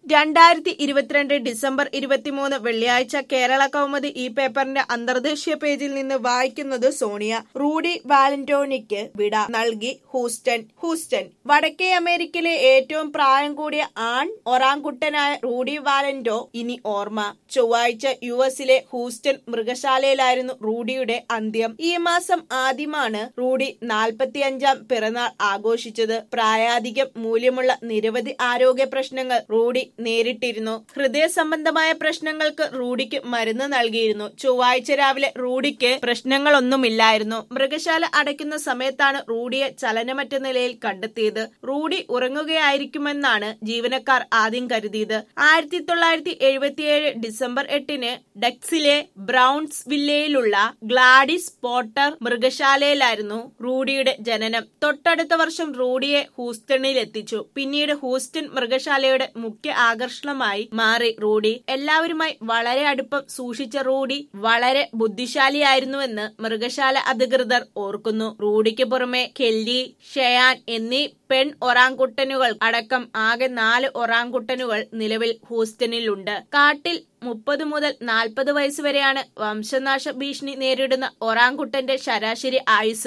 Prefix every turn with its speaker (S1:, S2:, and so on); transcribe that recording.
S1: രണ്ടായിരത്തി ഇരുപത്തിരണ്ട് ഡിസംബർ ഇരുപത്തിമൂന്ന് വെള്ളിയാഴ്ച കേരള കൗമുദി ഈ പേപ്പറിന്റെ അന്തർദേശീയ പേജിൽ നിന്ന് വായിക്കുന്നത് സോണിയ റൂഡി വാലന്റോണിക്ക് വിട നൽകി ഹൂസ്റ്റൺ ഹൂസ്റ്റൺ വടക്കേ അമേരിക്കയിലെ ഏറ്റവും പ്രായം കൂടിയ ആൺ ഒറാങ്കുട്ടനായ റൂഡി വാലന്റോ ഇനി ഓർമ്മ ചൊവ്വാഴ്ച യു എസിലെ ഹൂസ്റ്റൺ മൃഗശാലയിലായിരുന്നു റൂഡിയുടെ അന്ത്യം ഈ മാസം ആദ്യമാണ് റൂഡി നാൽപ്പത്തിയഞ്ചാം പിറന്നാൾ ആഘോഷിച്ചത് പ്രായാധികം മൂല്യമുള്ള നിരവധി ആരോഗ്യ പ്രശ്നങ്ങൾ റൂഡി നേരിട്ടിരുന്നു ഹൃദയ സംബന്ധമായ പ്രശ്നങ്ങൾക്ക് റൂഡിക്ക് മരുന്ന് നൽകിയിരുന്നു ചൊവ്വാഴ്ച രാവിലെ റൂഡിക്ക് പ്രശ്നങ്ങളൊന്നുമില്ലായിരുന്നു മൃഗശാല അടയ്ക്കുന്ന സമയത്താണ് റൂഡിയെ ചലനമറ്റ നിലയിൽ കണ്ടെത്തിയത് റൂഡി ഉറങ്ങുകയായിരിക്കുമെന്നാണ് ജീവനക്കാർ ആദ്യം കരുതിയത് ആയിരത്തി തൊള്ളായിരത്തി എഴുപത്തിയേഴ് ഡിസംബർ എട്ടിന് ഡക്സിലെ ബ്രൗൺസ് വില്ലയിലുള്ള ഗ്ലാഡിസ് പോട്ടർ മൃഗശാലയിലായിരുന്നു റൂഡിയുടെ ജനനം തൊട്ടടുത്ത വർഷം റൂഡിയെ ഹൂസ്റ്റണിൽ എത്തിച്ചു പിന്നീട് ഹൂസ്റ്റൺ മൃഗശാലയുടെ മുഖ്യ ആകർഷണമായി മാറി റൂഡി എല്ലാവരുമായി വളരെ അടുപ്പം സൂക്ഷിച്ച റൂഡി വളരെ ബുദ്ധിശാലിയായിരുന്നുവെന്ന് മൃഗശാല അധികൃതർ ഓർക്കുന്നു റൂഡിക്ക് പുറമെ കെല്ലി ഷെയാൻ എന്നീ പെൺ ഒറാങ്കുട്ടനുകൾ അടക്കം ആകെ നാല് ഒറാങ്കുട്ടനുകൾ നിലവിൽ ഹൂസ്റ്റണിലുണ്ട് കാട്ടിൽ മുപ്പത് മുതൽ നാൽപ്പത് വയസ്സ് വരെയാണ് വംശനാശ ഭീഷണി നേരിടുന്ന ഒറാങ്കുട്ടന്റെ ശരാശരി ആയുസ്